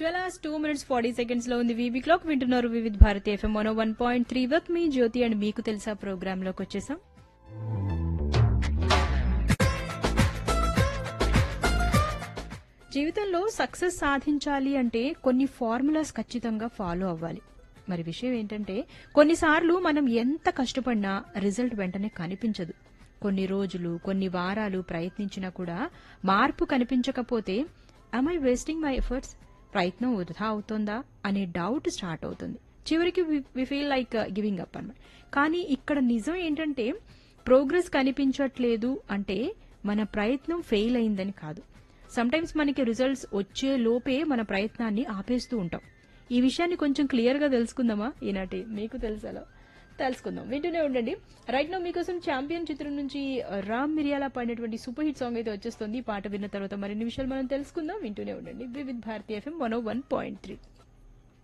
twelve two minutes forty seconds లో ఉంది VB clock వింటున్నారు వివిధ్ భారతి ఎఫ్ఎం మనో వన్ పాయింట్ త్రీ వత్ మీ జ్యోతి అండ్ మీకు తెలుసా ప్రోగ్రామ్ లోకి వచ్చేసాం జీవితంలో సక్సెస్ సాధించాలి అంటే కొన్ని ఫార్ములాస్ ఖచ్చితంగా ఫాలో అవ్వాలి మరి విషయం ఏంటంటే కొన్నిసార్లు మనం ఎంత కష్టపడినా రిజల్ట్ వెంటనే కనిపించదు కొన్ని రోజులు కొన్ని వారాలు ప్రయత్నించినా కూడా మార్పు కనిపించకపోతే ఐ వేస్టింగ్ మై ఎఫర్ట్స్ ప్రయత్నం వృధా అవుతుందా అనే డౌట్ స్టార్ట్ అవుతుంది చివరికి we feel like giving up అన్నమాట కానీ ఇక్కడ నిజం ఏంటంటే ప్రోగ్రెస్ కనిపించట్లేదు అంటే మన ప్రయత్నం ఫెయిల్ అయిందని కాదు సమ్టైమ్స్ మనకి రిజల్ట్స్ వచ్చే లోపే మన ప్రయత్నాన్ని ఆపేస్తూ ఉంటాం ఈ విషయాన్ని కొంచెం క్లియర్ గా తెలుసుకుందామా ఈనాటి మీకు తెలుసలో తెలుసుకుందాం వింటూనే ఉండండి రైట్ నో మీకోసం ఛాంపియన్ చిత్రం నుంచి రామ్ మిరియాల పాడినటువంటి సూపర్ హిట్ సాంగ్ అయితే వచ్చేస్తుంది ఈ పాట విన్న తర్వాత మరిన్ని విషయాలు మనం తెలుసుకుందాం వింటూనే ఉండండి Vividh Bharati FM one one point three